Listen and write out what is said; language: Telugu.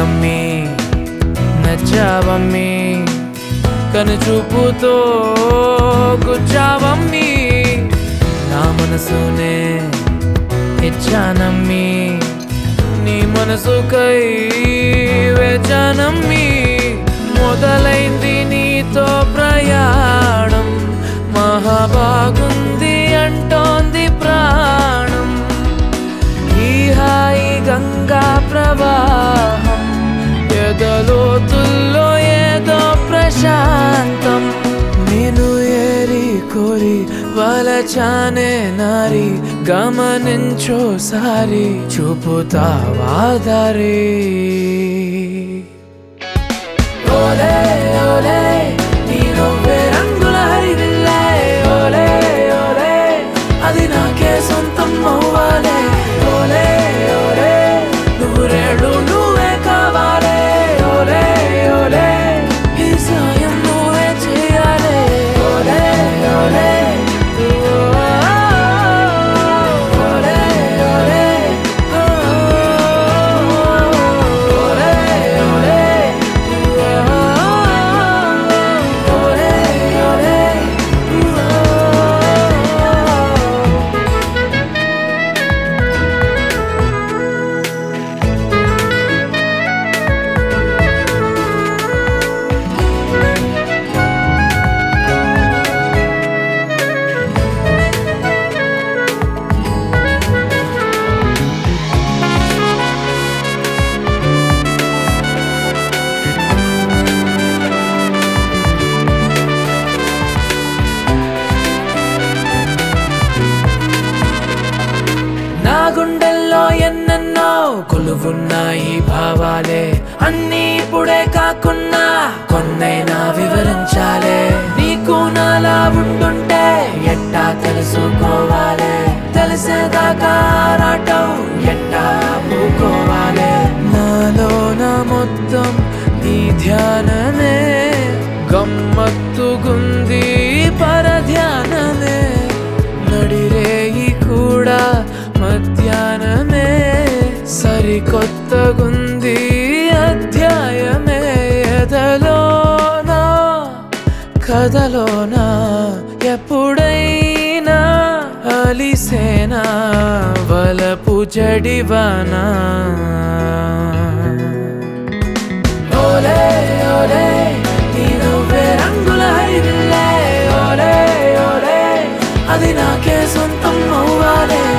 మమ్మీ నచ్చావమ్మీ కనుచూపుతో గుచ్చావమ్మీ నా మనసునే ఇచ్చానమ్మీ నీ మనసుకై వేచానమ్మీ మొదలైంది నీతో ప్రయాణం మహాబాగుంది అంటోంది ప్రాణం ఈ హాయి గంగా ప్రవాహం ఎదలోతుల్లో ఏదో ప్రశాంతం నేను ఏరి కోరి వలచానే నారి గమనించోసారి చూపుతావా దారి ఓలే ఓలే నీ నవ్వే రంగుల హరివిల్లే ఓలే ఓలే అది నాకే సొంతం అవ్వాలే ఓలే ఓలే నువ్వు రేడు నువ్వే కావాలే ఓలే ఓలే ఈ సాయం నువ్వే చేయాలే ఓలే ఓలే ఓలే ఓలే ఓలే ఓలే నా గుండెల్లో ఎన్నెన్నో కొలువున్నాయి భావాలే అన్నీ ఇప్పుడే కాకున్నా కొన్నైనా వివరించాలే నీకు నాలా ఉండుంటే ఎట్టా తెలుసుకోవాలే తెలిసేదాకా ఆరాటం ఎట్టా పూకోవాలే నాలో నా మొత్తం నీ ధ్యానమే గమ్మత్తుగుంది పరధ్యానమే నడిరేయి కూడా మధ్యాహ్నమే సరికొత్తగుంది అధ్యాయమే ఎదలోనా కథలోనా ఎప్పుడైనా అలిసేనా వలపు జడివానా ఓలే ఓలే నీ నువ్వే రంగుల హరివిల్లే ఓలే ఓలే అది నాకే సొంతం అవ్వాలే